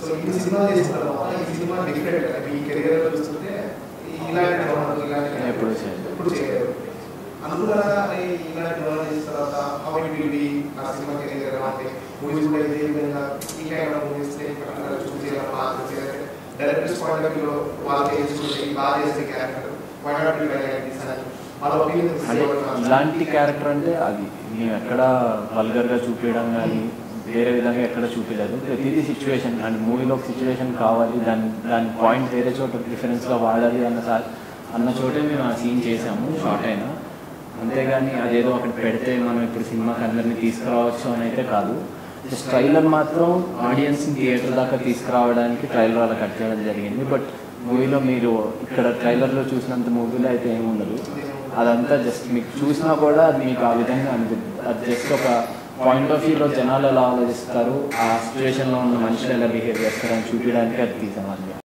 So ఈ cinema చేసిన తర్వాత ఈ సినిమా డిఫరెంట్ ఈ కెరియర్ చూస్తుంటే ఇలాంటి డ్రామా ఇలాంటి ఎప్పుడు చేయలేదు. ఎప్పుడు చేయలేదు అనుకున్నారా అరే ఇలాంటి డ్రామా చేసిన తర్వాత హౌ ఇట్ విల్ బి నా సినిమా కెరియర్ అంటే మూవీస్ కూడా ఇదే విధంగా ఈ కైండ్ ఆఫ్ మూవీస్ చూస్ చేయాలి బాగా చేయాలి డైరెక్టర్స్ పాయింట్ ఆఫ్ వ్యూలో వాళ్ళకి ఏం చూసి బాగా చేసే క్యారెక్టర్ వై నాట్ బి అని వాళ్ళ ఒపీనియన్స్ అంటే ఇలాంటి క్యారెక్టర్ అంటే అది మేము ఎక్కడ వల్గర్గా చూపించడం కానీ వేరే విధంగా ఎక్కడ చూపించలేదు ప్రతిదీ సిచ్యువేషన్ అండ్ మూవీలో ఒక సిచ్యువేషన్ కావాలి దాని దాని పాయింట్ వేరే చోట డిఫరెన్స్గా వాడాలి అన్న సా- అన్న చోటే మేము ఆ సీన్ చేసాము షార్ట్ అయినా అంతేగాని అదేదో అక్కడ పెడితే మనం ఇప్పుడు సినిమాకి అందరినీ తీసుకురావచ్చు అని అయితే కాదు జస్ట్ ట్రైలర్ మాత్రం ఆడియన్స్ని థియేటర్ దాకా తీసుకురావడానికి ట్రైలర్ అలా కట్ చేయడం జరిగింది బట్ మూవీలో మీరు ఇక్కడ ట్రైలర్లో చూసినంత మూవీలో అయితే ఏమి ఉండదు అదంతా జస్ట్ మీకు చూసినా కూడా అది మీకు ఆ విధంగా అనిపిస్తుంది అది జస్ట్ ఒక పాయింట్ ఆఫ్ వ్యూలో జనాలు ఎలా ఆలోచిస్తారు ఆ సిచ్యువేషన్లో ఉన్న మనుషులు ఎలా బిహేవ్ చేస్తారు అని చూపించడానికి అది తీసాం అది